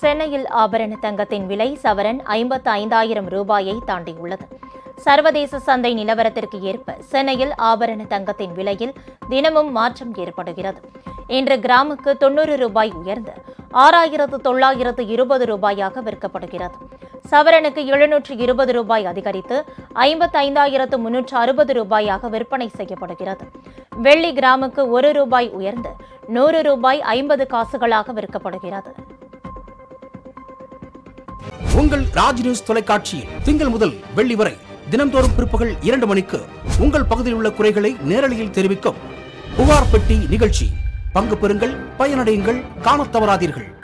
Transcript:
சென்னையில் ஆபரண தங்கத்தின் விலை சவரன் ஐம்பத்து ஐந்தாயிரம் ரூபாயை தாண்டியுள்ளது சர்வதேச சந்தை நிலவரத்திற்கு ஏற்ப சென்னையில் ஆபரண தங்கத்தின் விலையில் தினமும் மாற்றம் ஏற்படுகிறது இன்று கிராமுக்கு தொண்ணூறு ரூபாய் உயர்ந்து ஆறாயிரத்து தொள்ளாயிரத்து இருபது ரூபாயாக விற்கப்படுகிறது சவரனுக்கு எழுநூற்று இருபது ரூபாய் அதிகரித்து ஐம்பத்து ஐந்தாயிரத்து முன்னூற்று அறுபது ரூபாயாக விற்பனை செய்யப்படுகிறது வெள்ளி கிராமுக்கு ஒரு ரூபாய் உயர்ந்து நூறு ரூபாய் ஐம்பது காசுகளாக விற்கப்படுகிறது உங்கள் ராஜ் நியூஸ் தொலைக்காட்சியில் திங்கள் முதல் வெள்ளி வரை தினம்தோறும் பிற்பகல் இரண்டு மணிக்கு உங்கள் பகுதியில் உள்ள குறைகளை நேரலையில் தெரிவிக்கும் புகார் பெட்டி நிகழ்ச்சி பங்கு பெறுங்கள் பயனடையுங்கள் காணத் தவறாதீர்கள்